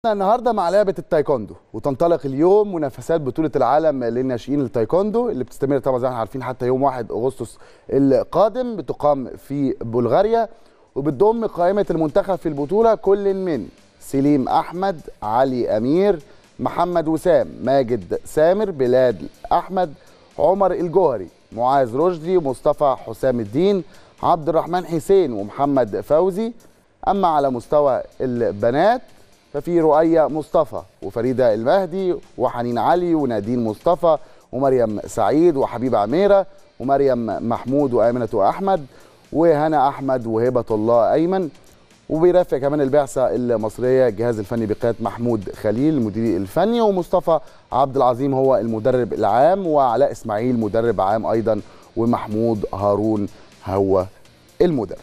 النهارده مع لعبه التايكوندو وتنطلق اليوم منافسات بطوله العالم للناشئين التايكوندو اللي بتستمر طبعا زي ما احنا عارفين حتى يوم 1 اغسطس القادم بتقام في بلغاريا وبتضم قائمه المنتخب في البطوله كل من سليم احمد علي امير محمد وسام ماجد سامر بلال احمد عمر الجوهري معاذ رشدي مصطفى حسام الدين عبد الرحمن حسين ومحمد فوزي اما على مستوى البنات ففي رؤية مصطفى وفريدة المهدي وحنين علي ونادين مصطفى ومريم سعيد وحبيبة عميرة ومريم محمود وآمنة أحمد وهنا أحمد وهبة الله أيمن وبيرافق كمان البعثة المصرية الجهاز الفني بقيادة محمود خليل المدير الفني ومصطفى عبد العظيم هو المدرب العام وعلاء إسماعيل مدرب عام أيضا ومحمود هارون هو المدرب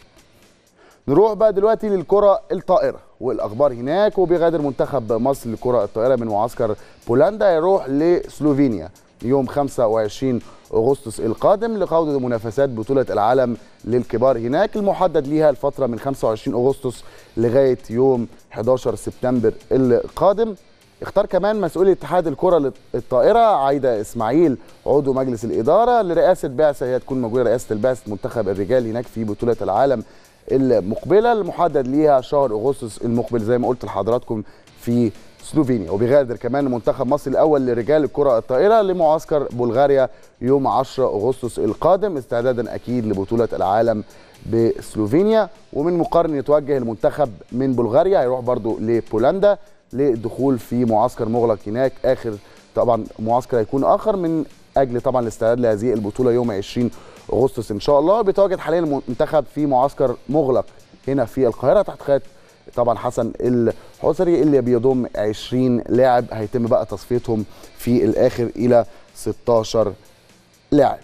نروح بقى دلوقتي للكرة الطائرة والأخبار هناك وبيغادر منتخب مصر للكرة الطائرة من معسكر بولندا يروح لسلوفينيا يوم 25 أغسطس القادم لخوض منافسات بطولة العالم للكبار هناك المحدد ليها الفترة من 25 أغسطس لغاية يوم 11 سبتمبر القادم اختار كمان مسؤول اتحاد الكرة الطائرة عايدة إسماعيل عضو مجلس الإدارة لرئاسة بعثة هي تكون موجودة رئاسة البعثة منتخب الرجال هناك في بطولة العالم المقبله المحدد ليها شهر اغسطس المقبل زي ما قلت لحضراتكم في سلوفينيا وبيغادر كمان منتخب مصر الاول لرجال الكره الطائره لمعسكر بلغاريا يوم 10 اغسطس القادم استعدادا اكيد لبطوله العالم بسلوفينيا ومن مقارن يتوجه المنتخب من بلغاريا هيروح برضو لبولندا للدخول في معسكر مغلق هناك اخر طبعا معسكر هيكون اخر من اجل طبعا الاستعداد لهذه البطوله يوم 20 اغسطس ان شاء الله بيتواجد حاليا المنتخب في معسكر مغلق هنا في القاهره تحت قياده طبعا حسن الحسري اللي بيضم 20 لاعب هيتم بقى تصفيتهم في الاخر الى 16 لاعب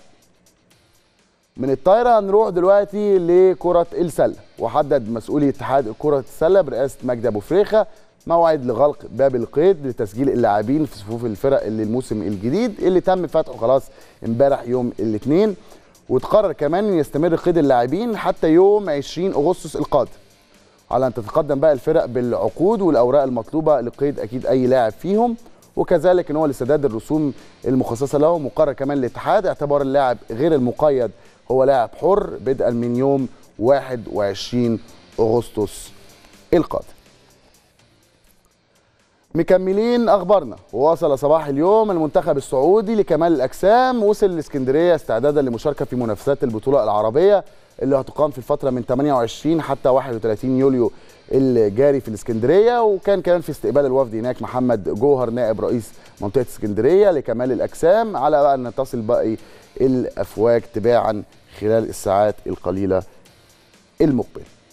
من الطايره هنروح دلوقتي لكره السله وحدد مسؤولي اتحاد كره السله برئاسه مجدي ابو فريخه موعد لغلق باب القيد لتسجيل اللاعبين في صفوف الفرق اللي الموسم الجديد اللي تم فتحه خلاص امبارح يوم الاثنين وتقرر كمان ان يستمر قيد اللاعبين حتى يوم 20 اغسطس القادم على ان تتقدم بقى الفرق بالعقود والاوراق المطلوبه لقيد اكيد اي لاعب فيهم وكذلك ان هو لسداد الرسوم المخصصه له مقرر كمان الاتحاد اعتبار اللاعب غير المقيد هو لاعب حر بدءا من يوم 21 اغسطس القادم مكملين اخبارنا وواصل صباح اليوم المنتخب السعودي لكمال الاجسام وصل الاسكندريه استعدادا لمشاركه في منافسات البطوله العربيه اللي هتقام في الفتره من 28 حتى 31 يوليو الجاري في الاسكندريه وكان كمان في استقبال الوفد هناك محمد جوهر نائب رئيس منطقه اسكندريه لكمال الاجسام على بقى ان تصل باقي الافواج تباعا خلال الساعات القليله المقبله